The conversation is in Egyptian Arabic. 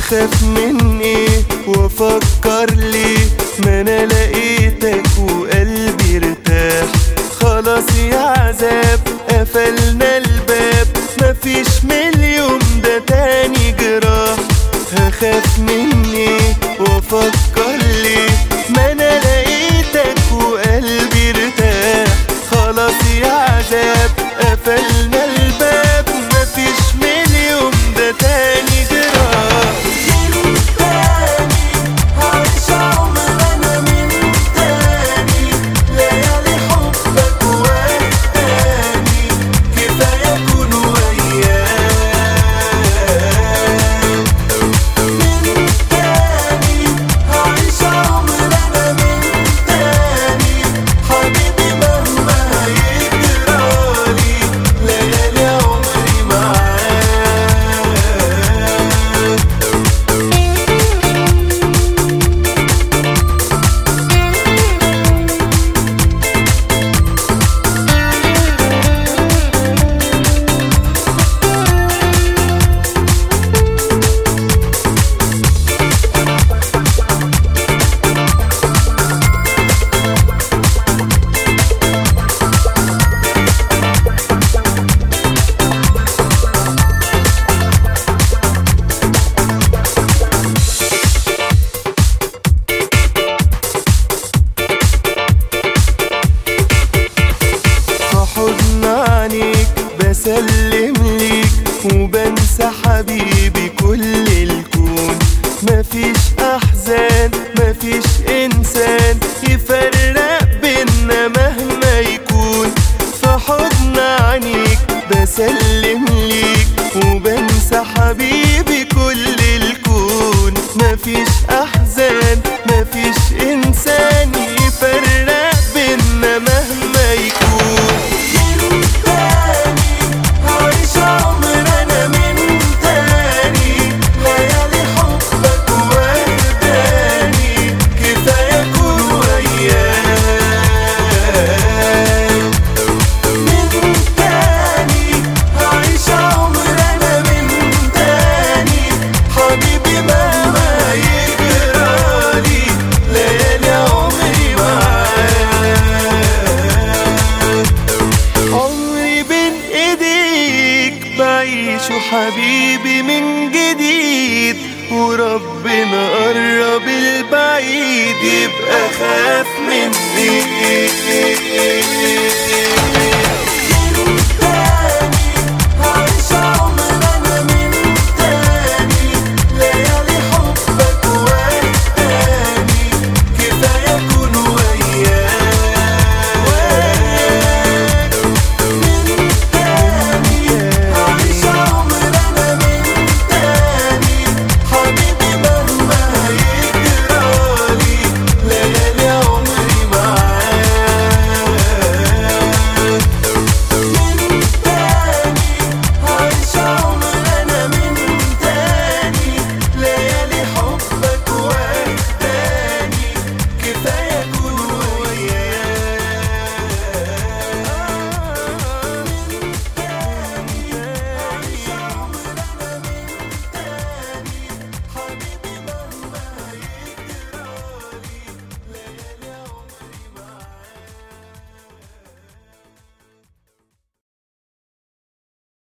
هخاف من ايه وافكر ليه ما انا لقيتك وقلبي ارتاح خلاص يا عذاب قفلنا الباب مفيش من اليوم ده تاني جراح هخاف من ايه وافكر ليه ما انا لقيتك وقلبي ارتاح خلاص يا عذاب قفلنا الباب مفيش من اليوم ده تاني جراح هعيش عمر انا من تاني ليالي حبك وحداني كفايه اكون وياك من تاني هعيش عمر انا من تاني حبيبي مهما هيجرالي ليالي عمري معاك فحضن عينيك بسلم ليك وبنسى حبيبي كل الكون مفيش احزان مفيش انسان يفرق بينا مهما يكون فحضن عينيك بسلم ليك وبنسى حبيبي كل الكون مفيش احزان مفيش انسان يفرق بينا مهما يكون من تاني هعيش عمر انا من تاني ليالي حبك وحداني كفايه اكون وياك من تاني هعيش عمر انا من تاني حبيبي مهما يجرالي ليالي عمري معاك عمري بين ايديك بعيشه حبيبي من جديد وربنا قرب البعيد يبقى خاف مني